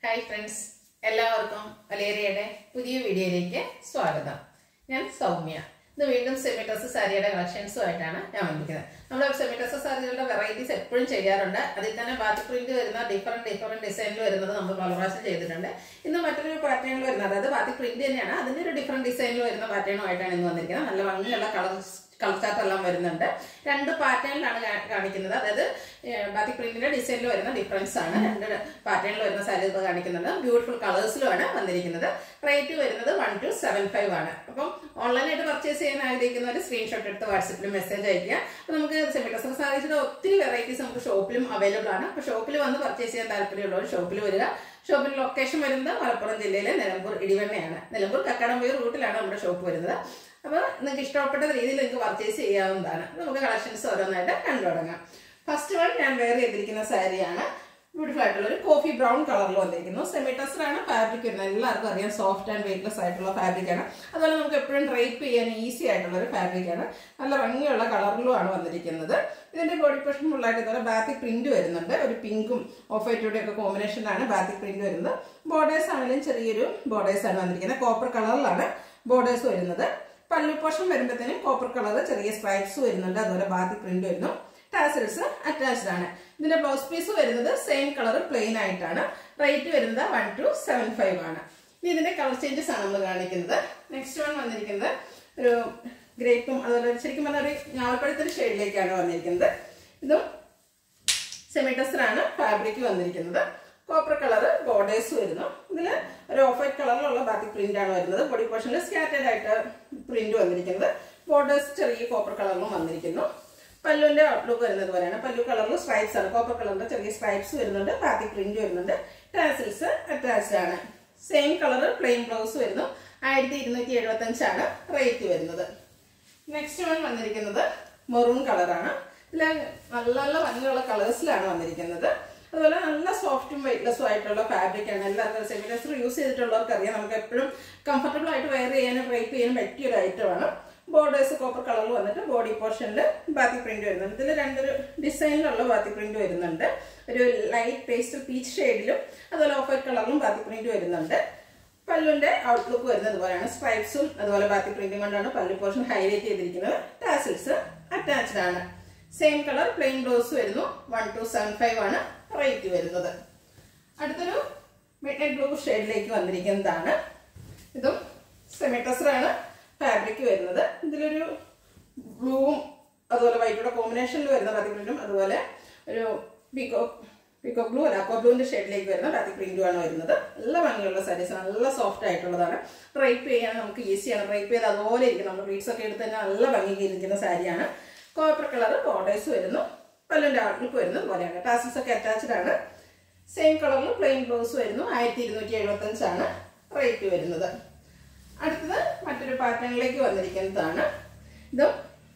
hi friends എല്ലാവർക്കും വലേറിയയുടെ പുതിയ വീഡിയോയിലേക്ക് സ്വാഗതം ഞാൻ സൗമ്യ ഇന്ന് വീണ്ടും സെമിറ്റസ് സാരിയുടെ കളക്ഷൻസുമായിട്ടാണ് ഞാൻ വന്നിരിക്കുന്നത് നമ്മൾ സെമിറ്റസ് സാരികളുടെ വെറൈറ്റീസ് എപ്പോഴും ചെയ്യാറുണ്ട് അതിൽ തന്നെ ബാത്തി പ്രിന്റ് വരുന്ന ഡിഫറെന്റ് ഡിഫറെന്റ് ഡിസൈനിൽ വരുന്നത് നമ്മൾ പല പ്രാവശ്യം ചെയ്തിട്ടുണ്ട് ഇന്ന് മറ്റൊരു പാറ്റേണിൽ വരുന്നത് അതായത് ബാത്തി പ്രിന്റ് തന്നെയാണ് അതിന്റെ ഒരു ഡിഫറെന്റ് ഡിസൈനിൽ വരുന്ന പാറ്റേണുമായിട്ടാണ് ഇന്ന് വന്നിരിക്കുന്നത് നല്ല ഭംഗിയുള്ള കളേഴ്സ് കളർ ചാർട്ട് എല്ലാം വരുന്നുണ്ട് രണ്ട് പാറ്റേണിലാണ് കാ- കാണിക്കുന്നത് അതായത് ബാത്തിക് പ്രിന്റിന്റെ ഡിസൈനിൽ വരുന്ന ഡിഫറൻസ് ആണ് രണ്ട് പാറ്റേണിൽ വരുന്ന സാരി ഇപ്പോൾ കാണിക്കുന്നത് ബ്യൂട്ടിഫുൾ കളേഴ്സിലുമാണ് വന്നിരിക്കുന്നത് റേറ്റ് വരുന്നത് വൺ ടു സെവൻ ഫൈവ് ആണ് അപ്പം ഓൺലൈനായിട്ട് പർച്ചേസ് ചെയ്യാൻ ആഗ്രഹിക്കുന്നവർ സ്ക്രീൻഷോട്ട് എടുത്ത് വാട്സപ്പിൽ മെസ്സേജ് അയക്കുക അപ്പോൾ നമുക്ക് സെമിറ്റസ് സാരീസിന്റെ ഒത്തിരി വെറൈറ്റീസ് നമുക്ക് ഷോപ്പിലും അവൈലബിൾ ആണ് അപ്പോൾ ഷോപ്പിൽ വന്ന് പർച്ചേസ് ചെയ്യാൻ താല്പര്യമുള്ളവർ ഷോപ്പിൽ വരിക ഷോപ്പിന്റെ ലൊക്കേഷൻ വരുന്നത് മലപ്പുറം ജില്ലയിലെ നിലമ്പൂർ ഇടിവണ്ണയാണ് നിലമ്പൂർ കക്കാടംപോയി റൂട്ടിലാണ് നമ്മുടെ ഷോപ്പ് വരുന്നത് അപ്പോൾ നിങ്ങൾക്ക് ഇഷ്ടപ്പെട്ട രീതിയിൽ നിങ്ങൾക്ക് പർച്ചേസ് ചെയ്യാവുന്നതാണ് അപ്പോൾ നമുക്ക് കളക്ഷൻസ് ഓരോന്നായിട്ട് കണ്ടു തുടങ്ങാം ഫസ്റ്റ് വൺ ഞാൻ വെയർ ചെയ്തിരിക്കുന്ന സാരിയാണ് ബ്യൂട്ടിഫുൾ ആയിട്ടുള്ള ഒരു കോഫി ബ്രൗൺ കളറിൽ വന്നിരിക്കുന്നു സെമി ആണ് ഫാബ്രിക് വരുന്നത് എല്ലാവർക്കും അറിയാം സോഫ്റ്റ് ആൻഡ് വെയിറ്റ്ലെസ് ആയിട്ടുള്ള ഫാബ്രിക് ആണ് അതുപോലെ നമുക്ക് എപ്പോഴും ഡ്രൈപ്പ് ചെയ്യാൻ ഈസി ആയിട്ടുള്ള ഒരു ഫാബ്രിക് ആണ് നല്ല ഭംഗിയുള്ള കളറിലുമാണ് വന്നിരിക്കുന്നത് ഇതിന്റെ ബോഡി പോർഷൻ ഫുള്ളായിട്ട് ഇതുപോലെ ബാത്തിക് പ്രിന്റ് വരുന്നുണ്ട് ഒരു പിങ്കും ഓഫ് വൈറ്റൂടെ ഒക്കെ കോമ്പിനേഷനിലാണ് ബാത്തിക് പ്രിന്റ് വരുന്നത് ബോർഡേഴ്സ് ആണെങ്കിലും ചെറിയൊരു ബോർഡേഴ്സ് ആണ് വന്നിരിക്കുന്നത് കോപ്പർ കളറിലാണ് ബോർഡേഴ്സ് വരുന്നത് പല്ലു പോർഷൻ വരുമ്പോഴത്തേനും കോപ്പർ കളർ ചെറിയ സ്ട്രൈപ്സ് വരുന്നുണ്ട് അതുപോലെ ബാത്തി പ്രിന്റ് വരുന്നു ടാസൽസ് അറ്റാച്ച്ഡ് ആണ് ഇതിന്റെ ബ്ലൗസ് പീസ് വരുന്നത് സെയിം കളർ പ്ലെയിൻ ആയിട്ടാണ് റേറ്റ് വരുന്നത് വൺ ടു സെവൻ ഫൈവ് ആണ് ഇനി ഇതിന്റെ കളർ ചേഞ്ചസ് ആണ് നമ്മൾ കാണിക്കുന്നത് നെക്സ്റ്റ് വൺ വന്നിരിക്കുന്നത് ഒരു ഗ്രേപ്പും അതുപോലെ ശരിക്കും പറഞ്ഞാൽ ഒരു ഞാവൽപ്പഴത്തിന്റെ ഷെയ്ഡിലേക്കാണ് വന്നിരിക്കുന്നത് ഇതും സെമിറ്റസ്റ്ററാണ് ഫാബ്രിക് വന്നിരിക്കുന്നത് കോപ്പർ കളർ ബോർഡേഴ്സ് വരുന്നു ഇതിൽ ഒരു ഓഫ് വൈറ്റ് കളറിലുള്ള ബാക്കി പ്രിന്റ് ആണ് വരുന്നത് ബോഡി പോർഷനിൽ സ്കാറ്റേഡ് ആയിട്ട് പ്രിന്റ് വന്നിരിക്കുന്നത് ബോർഡേഴ്സ് ചെറിയ കോപ്പർ കളറിലും വന്നിരിക്കുന്നു പല്ലുവിന്റെ ഔട്ട്ലുക്ക് വരുന്നത് പോലെയാണ് പല്ലു കളറിൽ സ്ട്രൈപ്സ് ആണ് കോപ്പർ കളറിന്റെ ചെറിയ സ്ട്രൈപ്സ് വരുന്നുണ്ട് ബാക്കി പ്രിന്റ് വരുന്നുണ്ട് ടാസിൽസ് അറ്റാച്ച്ഡ് ആണ് സെയിം കളർ പ്ലെയിൻ ബ്ലൗസ് വരുന്നു ആയിരത്തി ഇരുന്നൂറ്റി എഴുപത്തി അഞ്ചാണ് റേറ്റ് വരുന്നത് നെക്സ്റ്റ് വൺ വന്നിരിക്കുന്നത് മെറൂൺ കളറാണ് ഇതിൽ നല്ല നല്ല ഭംഗിയുള്ള കളേഴ്സിലാണ് വന്നിരിക്കുന്നത് അതുപോലെ നല്ല സോഫ്റ്റും വെയിറ്റ്ലെസ്സും ആയിട്ടുള്ള ഫാബ്രിക് ആണ് എല്ലാവർക്കും സെമിനസ്റ്റർ യൂസ് ചെയ്തിട്ടുള്ളവർക്ക് അറിയാം നമുക്ക് എപ്പോഴും കംഫർട്ടബിൾ ആയിട്ട് വെയർ ചെയ്യാനും റേപ്പ് ചെയ്യാനും പറ്റിയ ഒരു ഐറ്റമാണ് ബോർഡേഴ്സ് കോപ്പർ കളറിൽ വന്നിട്ട് ബോഡി പോർഷനിൽ ബാത്തി പ്രിന്റ് വരുന്നുണ്ട് ഇതിൽ രണ്ടൊരു ഡിസൈനിലുള്ള ബാത്തി പ്രിന്റ് വരുന്നുണ്ട് ഒരു ലൈറ്റ് പേസ്റ്റൽ പീച്ച് ഷെയ്ഡിലും അതുപോലെ ഓഫ് വൈറ്റ് കളറിലും ബാത്തി പ്രിന്റ് വരുന്നുണ്ട് പല്ലുവിന്റെ ഔട്ട്ലുക്ക് വരുന്നത് പോലെയാണ് സ്ട്രൈപ്സും അതുപോലെ ബാത്തി പ്രിന്റും കൊണ്ടാണ് പല്ലു പോർഷൻ ഹൈലൈറ്റ് ചെയ്തിരിക്കുന്നത് ടാസിൽസ് അറ്റാച്ച്ഡ് ആണ് സെയിം കളർ പ്ലെയിൻ ബ്ലൗസ് വരുന്നു വൺ ടു സെവൻ ഫൈവ് ആണ് റേറ്റ് വരുന്നത് അടുത്തൊരു മിഡ് നൈറ്റ് ബ്ലൂ ഷെയ്ഡിലേക്ക് വന്നിരിക്കുന്നതാണ് ഇതും സെമിറ്റസറാണ് ഫാബ്രിക് വരുന്നത് ഇതിലൊരു ബ്ലൂവും അതുപോലെ വൈറ്റോടെ കോമ്പിനേഷനിൽ വരുന്ന ബാത്തി പ്രിന്റും അതുപോലെ ഒരു പീക്കോ പീക്കോ ബ്ലൂ അല്ല അക്കോ ബ്ലൂവിന്റെ ഷെയ്ഡിലേക്ക് വരുന്ന ബാത്തി പ്രിന്റും ആണ് വരുന്നത് നല്ല ഭംഗിയുള്ള സാരീസ് നല്ല സോഫ്റ്റ് ആയിട്ടുള്ളതാണ് ഡ്രൈപ്പ് ചെയ്യാൻ നമുക്ക് ഈസിയാണ് ഡ്രൈപ്പ് ചെയ്ത് അതുപോലെ ഇരിക്കും നമ്മൾ ബീഡ്സ് ഒക്കെ എടുത്ത് തന്നെ നല്ല ഭംഗിക്ക് ഇരിക്കുന്ന സാരിയാണ് കോപ്പർ കളർ ബോർഡേഴ്സ് വരുന്നു പല്ലിന്റെ ഔട്ട്ലുക്ക് വരുന്നത് പോലെയാണ് ടാസിൽസ് ഒക്കെ അറ്റാച്ച്ഡ് ആണ് സെയിം കളറിൽ പ്ലെയിൻ ബ്ലൗസ് വരുന്നു ആയിരത്തി ഇരുന്നൂറ്റി എഴുപത്തി അഞ്ചാണ് റേറ്റ് വരുന്നത് അടുത്തത് മറ്റൊരു പാറ്റേണിലേക്ക് വന്നിരിക്കുന്നതാണ് ഇതും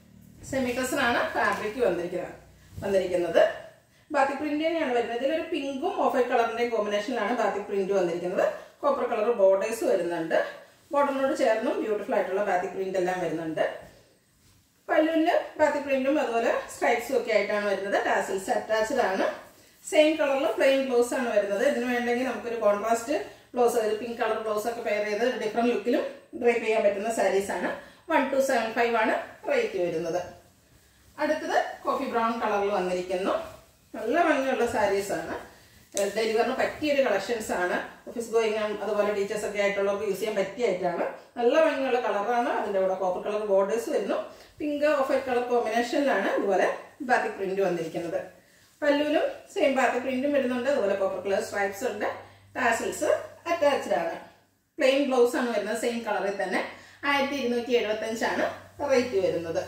സെമി ആണ് ഫാബ്രിക് വന്നിരിക്കുന്നത് വന്നിരിക്കുന്നത് ബാത്തി പ്രിന്റ് തന്നെയാണ് വരുന്നത് ഇതിലൊരു പിങ്കും ഓഫ് വൈറ്റ് കളറിന്റെയും കോമ്പിനേഷനിലാണ് ബാത്തി പ്രിന്റ് വന്നിരിക്കുന്നത് കോപ്പർ കളർ ബോർഡേഴ്സ് വരുന്നുണ്ട് ബോർഡറിനോട് ചേർന്നും ബ്യൂട്ടിഫുൾ ആയിട്ടുള്ള ബാത്തി പ്രിന്റ് എല്ലാം വരുന്നുണ്ട് പല്ലുവിന് ബാത്തി പ്രിന്റും അതുപോലെ സ്ട്രൈപ്സും ഒക്കെ ആയിട്ടാണ് വരുന്നത് ടാസിൽസ് അറ്റാച്ച്ഡ് ആണ് സെയിം കളറിൽ പ്ലെയിൻ ബ്ലൗസ് ആണ് വരുന്നത് ഇതിന് വേണ്ടെങ്കിൽ നമുക്കൊരു കോൺട്രാസ്റ്റ് ബ്ലൗസ് അതായത് പിങ്ക് കളർ ബ്ലൗസ് ഒക്കെ പെയർ ചെയ്ത് ഡിഫറെന്റ് ലുക്കിലും ഡ്രൈപ്പ് ചെയ്യാൻ പറ്റുന്ന സാരീസ് ആണ് വൺ ടു സെവൻ ഫൈവ് ആണ് റേറ്റ് വരുന്നത് അടുത്തത് കോഫി ബ്രൗൺ കളറിൽ വന്നിരിക്കുന്നു നല്ല ഭംഗിയുള്ള സാരീസ് ആണ് ഡെലിവറിന് പറ്റിയൊരു കളക്ഷൻസ് ആണ് ഓഫീസ് ഗോയിങ്ങും അതുപോലെ ടീച്ചേഴ്സ് ഒക്കെ ആയിട്ടുള്ളവർക്ക് യൂസ് ചെയ്യാൻ പറ്റിയ ആയിട്ടാണ് നല്ല ഭംഗിയുള്ള കളറാണ് അതിന്റെ കൂടെ കോപ്പർ കളർ ബോർഡേഴ്സ് വരുന്നു പിങ്ക് ഓഫ് വൈറ്റ് കളർ കോമ്പിനേഷനിലാണ് ഇതുപോലെ ബാത്തിക് പ്രിന്റ് വന്നിരിക്കുന്നത് പല്ലുവിലും സെയിം ബാത്തിക് പ്രിന്റും വരുന്നുണ്ട് അതുപോലെ കോപ്പർ കളർ സ്ട്രൈപ്സ് ഉണ്ട് ടാസിൽസ് അറ്റാച്ച്ഡ് ആണ് പ്ലെയിൻ ബ്ലൗസ് ആണ് വരുന്നത് സെയിം കളറിൽ തന്നെ ആയിരത്തി ഇരുന്നൂറ്റി എഴുപത്തി അഞ്ചാണ് റേറ്റ് വരുന്നത്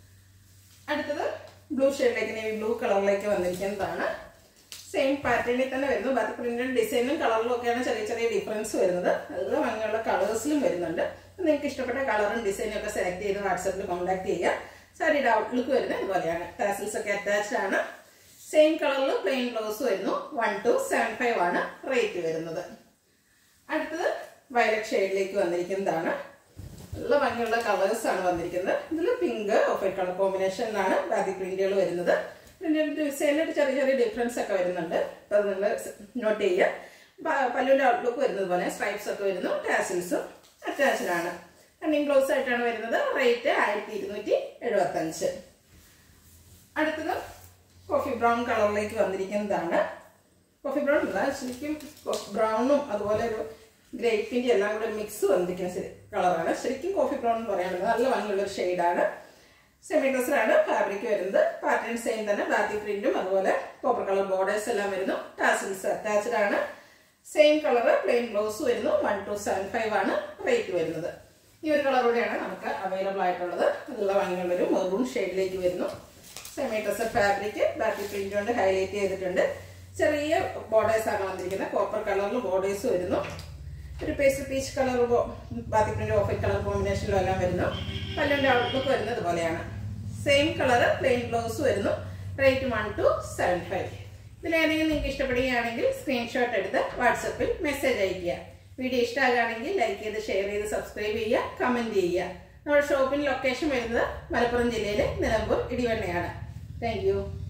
അടുത്തത് ബ്ലൂ ഷെയ്ഡിലേക്ക് നേവി ബ്ലൂ കളറിലേക്ക് വന്നിരിക്കുന്നതാണ് സെയിം പാറ്റേണിൽ തന്നെ വരുന്നു ബാക്കി പ്രിന്റും ഡിസൈനും കളറിലും ഒക്കെയാണ് ചെറിയ ചെറിയ ഡിഫറൻസ് വരുന്നത് നല്ല ഭംഗിയുള്ള കളേഴ്സിലും വരുന്നുണ്ട് നിങ്ങൾക്ക് ഇഷ്ടപ്പെട്ട കളറും ഡിസൈനും ഒക്കെ സെലക്ട് ചെയ്ത് വാട്സാപ്പിൽ കോൺടാക്ട് ചെയ്യുക സാരിയുടെ ഔട്ട്ലുക്ക് വരുന്നത് ഇതുപോലെയാണ് ടാസിൽസ് ഒക്കെ അറ്റാച്ച്ഡ് ആണ് സെയിം കളറിൽ പ്ലെയിൻ ബ്ലൗസ് വരുന്നു വൺ ടു സെവൻ ഫൈവ് ആണ് റേറ്റ് വരുന്നത് അടുത്തത് വയലറ്റ് ഷെയ്ഡിലേക്ക് വന്നിരിക്കുന്നതാണ് നല്ല ഭംഗിയുള്ള കളേഴ്സ് ആണ് വന്നിരിക്കുന്നത് ഇതിൽ പിങ്ക് ഓഫ് വൈറ്റ് കളർ കോമ്പിനേഷനിലാണ് ബാക്കി പ്രിന്റുകൾ വരുന്നത് പ്രിന്റിന്റെ ഡിസൈനിൽ ചെറിയ ചെറിയ ഡിഫറൻസ് ഒക്കെ വരുന്നുണ്ട് അപ്പോൾ അത് നിങ്ങൾ നോട്ട് ചെയ്യുക പ- പല്ലുവിന്റെ ഔട്ട്ലുക്ക് വരുന്നത് പോലെ സ്ട്രൈപ്സ് ഒക്കെ വരുന്നു ടാസിൽസും അറ്റാച്ച്ഡ് ആണ് റണ്ണിങ് ബ്ലൗസ് ആയിട്ടാണ് വരുന്നത് റേറ്റ് ആയിരത്തി ഇരുന്നൂറ്റി എഴുപത്തി അഞ്ച് അടുത്തത് കോഫി ബ്രൗൺ കളറിലേക്ക് വന്നിരിക്കുന്നതാണ് കോഫി ബ്രൗൺ അല്ല ശരിക്കും ബ്രൗണും അതുപോലെ ഒരു ഗ്രേപ്പിന്റെ എല്ലാം കൂടെ മിക്സ് വന്നിരിക്കുന്ന ശരി കളറാണ് ശരിക്കും കോഫി ബ്രൗൺ എന്ന് പറയാൻ പറ്റുന്നത് നല്ല ഭംഗിയുള്ള ഒരു ഷെയ്ഡാണ് സെമി ഡ്രസ്സിലാണ് ഫാബ്രിക് വരുന്നത് പാറ്റേൺ സെയിം തന്നെ ബാത്തി പ്രിന്റും അതുപോലെ കോപ്പർ കളർ ബോർഡേഴ്സ് എല്ലാം വരുന്നു ടാസിൽസ് അറ്റാച്ച്ഡ് ആണ് സെയിം കളർ പ്ലെയിൻ ബ്ലൗസ് വരുന്നു വൺ ടു സെവൻ ഫൈവ് ആണ് റേറ്റ് വരുന്നത് ഈ ഒരു കളർ കൂടെയാണ് നമുക്ക് അവൈലബിൾ ആയിട്ടുള്ളത് അതുള്ള ഭംഗിയുള്ളൊരു മെറൂൺ ഷെയ്ഡിലേക്ക് വരുന്നു സെമി ഡ്രസ് ഫാബ്രിക് ബാക്കി പ്രിന്റ് കൊണ്ട് ഹൈലൈറ്റ് ചെയ്തിട്ടുണ്ട് ചെറിയ ബോർഡേഴ്സ് ആണ് വന്നിരിക്കുന്നത് കോപ്പർ കളറിൽ ബോർഡേഴ്സ് വരുന്നു ഒരു paste peach colour batik print off colour കോമ്പിനേഷനിലും എല്ലാം വരുന്നു പല്ലിന്റെ ഔട്ട്ലുക്ക് വരുന്നത് പോലെയാണ് സെയിം കളർ പ്ലെയിൻ ബ്ലൗസ് വരുന്നു rate one two seven five ഇതിലേതെങ്കിലും നിങ്ങൾക്ക് ഇഷ്ടപ്പെടുകയാണെങ്കിൽ സ്ക്രീൻഷോട്ട് എടുത്ത് വാട്സപ്പിൽ മെസ്സേജ് അയയ്ക്കുക വീഡിയോ ഇഷ്ടമാകുകയാണെങ്കിൽ ലൈക്ക് ചെയ്ത് ഷെയർ ചെയ്ത് സബ്സ്ക്രൈബ് ചെയ്യുക കമന്റ് ചെയ്യുക നമ്മുടെ ഷോപ്പിന്റെ ലൊക്കേഷൻ വരുന്നത് മലപ്പുറം ജില്ലയിലെ നിലമ്പൂർ ഇടിവണ്ണയാണ് താങ്ക്